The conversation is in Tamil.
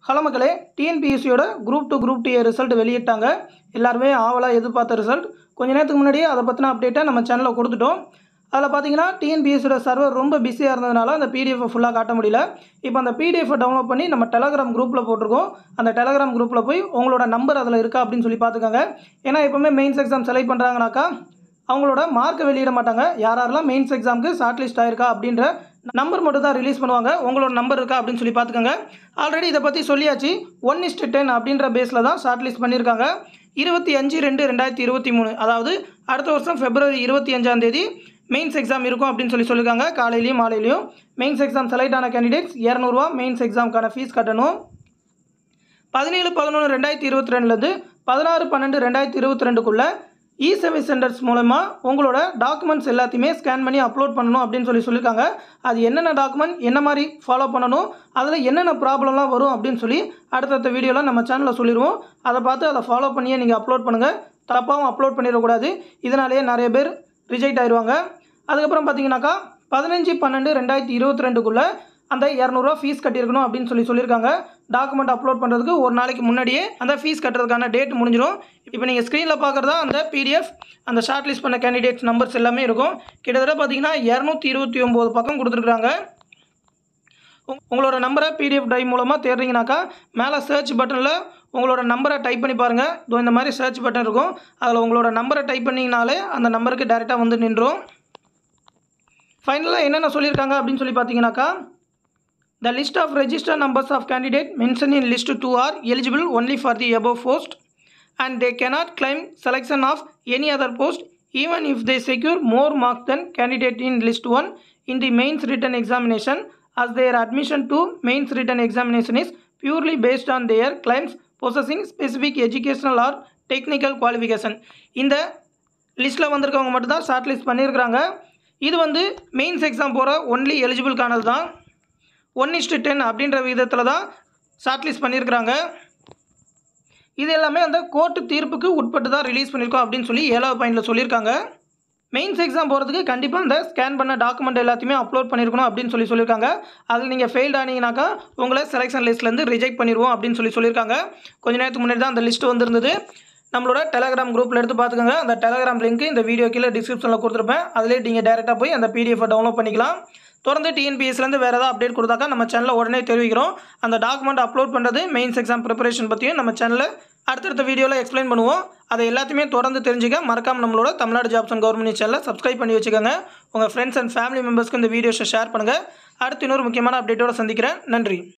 ஹலோ மக்களே டிஎன்பிஎஸ்சியோட group two group two result வெளியிட்டாங்க எல்லாருமே ஆவலாக எதிர்பார்த்த ரிசல்ட் கொஞ்ச நேரத்துக்கு முன்னாடியே அதை பற்றின அப்டேட்டை நம்ம சேனலில் கொடுத்துட்டோம் அதில் பார்த்தீங்கன்னா டிஎன்பிஎஸ்சியோட சர்வர் ரொம்ப பிஸியாக இருந்ததுனால அந்த பிடிஎஃப் ஃபுல்லாக காட்ட முடியல இப்போ அந்த பிடிஎஃப் டவுன்லோட் பண்ணி நம்ம டெலகிராம் குரூப்பில் போட்டிருக்கோம் அந்த டெலகிராம் குரூப்பில் போய் உங்களோட நம்பர் அதில் இருக்கா அப்படின்னு சொல்லி பார்த்துக்கோங்க ஏன்னா எப்போவுமே மெயின்ஸ் எக்ஸாம் செலக்ட் பண்ணுறாங்கனாக்கா அவங்களோட மார்க்கை வெளியிட மாட்டாங்க யார் யாரெல்லாம் மெயின்ஸ் எக்ஸாமுக்கு ஷார்ட் லிஸ்ட் ஆயிருக்கா அப்படின்ற நம்பர் மட்டும் தான் ரிலீஸ் பண்ணுவாங்க உங்களோட நம்பர் இருக்கா அப்படின்னு சொல்லி பார்த்துக்கோங்க ஆல்ரெடி இதை பற்றி சொல்லியாச்சு ஒன் இஸ்ட் டென் அப்படின்ற பேஸில் தான் ஷார்ட் லிஸ்ட் பண்ணியிருக்காங்க இருபத்தி அஞ்சு ரெண்டு ரெண்டாயிரத்தி இருபத்தி மூணு அதாவது அடுத்த வருஷம் பிப்ரவரி இருபத்தி அஞ்சாம் தேதி மெயின்ஸ் எக்ஸாம் இருக்கும் அப்படின்னு சொல்லி சொல்லியிருக்காங்க காலையிலையும் மாலையிலையும் மெயின்ஸ் எக்ஸாம் செலக்ட் ஆன கேண்டிடேட்ஸ் இரநூறுவா மெயின்ஸ் எக்ஸாமுக்கான ஃபீஸ் கட்டணும் பதினேழு பதினொன்று ரெண்டாயிரத்தி இருபத்தி ரெண்டுலேருந்து பதினாறு பன்னெண்டு ரெண்டாயிரத்தி இருபத்தி ரெண்டுக்குள்ளே இ சர்வீஸ் சென்டர்ஸ் மூலமா உங்களோட டாக்குமெண்ட்ஸ் எல்லாத்தையுமே ஸ்கேன் பண்ணி அப்லோட் பண்ணணும் அப்படின்னு சொல்லி சொல்லியிருக்காங்க அது என்னென்ன டாக்குமெண்ட் என்ன மாதிரி ஃபாலோ பண்ணணும் அதில் என்னென்ன ப்ராப்ளம்லாம் வரும் அப்படின்னு சொல்லி அடுத்தடுத்த வீடியோவில் நம்ம சேனலில் சொல்லிடுவோம் அதை பார்த்து அதை ஃபாலோ பண்ணியே நீங்கள் அப்லோட் பண்ணுங்கள் தப்பாகவும் அப்லோட் பண்ணிடக்கூடாது இதனாலேயே நிறைய பேர் ரிஜெக்ட் ஆயிடுவாங்க அதுக்கப்புறம் பார்த்தீங்கன்னாக்கா பதினஞ்சு பன்னெண்டு ரெண்டாயிரத்தி இருபத்தி ரெண்டுக்குள்ளே அந்த இரநூறுவா ஃபீஸ் கட்டியிருக்கணும் அப்படின்னு சொல்லி சொல்லியிருக்காங்க டாக்குமெண்ட் அப்லோட் பண்ணுறதுக்கு ஒரு நாளைக்கு முன்னாடியே அந்த ஃபீஸ் கட்டுறதுக்கான டேட் முடிஞ்சிடும் இப்போ நீங்கள் ஸ்க்ரீனில் பார்க்குறதா அந்த பிடிஎஃப் அந்த ஷார்ட் லிஸ்ட் பண்ண கேண்டிடேட்ஸ் நம்பர்ஸ் எல்லாமே இருக்கும் கிட்டத்தட்ட பார்த்தீங்கன்னா இரநூத்தி இருபத்தி ஒம்பது பக்கம் கொடுத்துருக்குறாங்க உங்- உங்களோட நம்பரை பிடிஎஃப் டைவ் மூலமாக தேடுறீங்கனாக்கா மேலே சர்ச் பட்டனில் உங்களோட நம்பரை டைப் பண்ணி பாருங்கள் இதோ இந்த மாதிரி சர்ச் பட்டன் இருக்கும் அதில் உங்களோட நம்பரை டைப் பண்ணிங்கனாலே அந்த நம்பருக்கு டேரெக்டாக வந்து நின்றும் ஃபைனலாக என்னென்ன சொல்லியிருக்காங்க அப்படின்னு சொல்லி பார்த்தீங்கன்னாக்கா The list of registered numbers of candidate mentioned in list 2 are eligible only for the above post and they cannot claim selection of any other post even if they secure more marks than candidate in list 1 in the mains written examination as their admission to mains written examination is purely based on their claims possessing specific educational or technical qualification இந்த லிஸ்ட்டில் வந்திருக்கவங்க மட்டும்தான் ஷார்ட் லிஸ்ட் பண்ணியிருக்கிறாங்க இது வந்து மெயின்ஸ் எக்ஸாம் போகிற ஒன்லி எலிஜிபிள்கானது தான் ஒன் இஸ்டு டென் அப்படின்ற விதத்தில் தான் ஷார்ட் லிஸ்ட் பண்ணியிருக்கிறாங்க இது எல்லாமே அந்த கோர்ட்டு தீர்ப்புக்கு உட்பட்டு தான் ரிலீஸ் பண்ணியிருக்கோம் அப்படின்னு சொல்லி ஏழாவது பாயிண்டில் சொல்லியிருக்காங்க மெயின்ஸ் எக்ஸாம் போகிறதுக்கு கண்டிப்பாக அந்த ஸ்கேன் பண்ண டாக்குமெண்ட் எல்லாத்தையுமே அப்லோட் பண்ணியிருக்கணும் அப்படின்னு சொல்லி சொல்லியிருக்காங்க அதில் நீங்கள் ஃபெயில்ட் ஆனீங்கனாக்கா உங்களை செலெக்ஷன் லிஸ்ட்லேருந்து ரிஜெக்ட் பண்ணிடுவோம் அப்படின்னு சொல்லி சொல்லியிருக்காங்க கொஞ்ச நேரத்துக்கு முன்னாடி தான் அந்த லிஸ்ட் வந்திருந்தது நம்மளோட டெலகிராம் குரூப்பில் எடுத்து பார்த்துக்கோங்க அந்த டெலகிராம் லிங்க் இந்த வீடியோ கீழே டிஸ்கிரிப்ஷனில் கொடுத்துருப்பேன் அதிலே நீங்கள் டேரெக்டாக போய் அந்த பிடிஎஃப் டவுன்லோட் பண்ணிக்கலாம் தொடர்ந்து டிஎன்பிஎஸ்லேருந்து வேறு ஏதாவது அப்டேட் கொடுத்தாக்கா நம்ம சேனலில் உடனே தெரிவிக்கிறோம் அந்த டாக்குமெண்ட் அப்லோட் பண்ணுறது மெயின்ஸ் எக்ஸாம் ப்ரிப்பரேஷன் பற்றியும் நம்ம சேனலில் அடுத்தடுத்த வீடியோவில் எக்ஸ்பிளைன் பண்ணுவோம் அதை எல்லாத்தையுமே தொடர்ந்து தெரிஞ்சுக்க மறக்காம நம்மளோட தமிழ்நாடு ஜாப்ஸ் அண்ட் கவர்மெண்ட் சேனலை சப்ஸ்கிரைப் பண்ணி வச்சுக்கோங்க உங்கள் ஃப்ரெண்ட்ஸ் அண்ட் ஃபேமிலி மெம்பர்ஸ்க்கு இந்த வீடியோஸை ஷேர் பண்ணுங்கள் அடுத்து இன்னொரு முக்கியமான அப்டேட்டோட சந்திக்கிறேன் நன்றி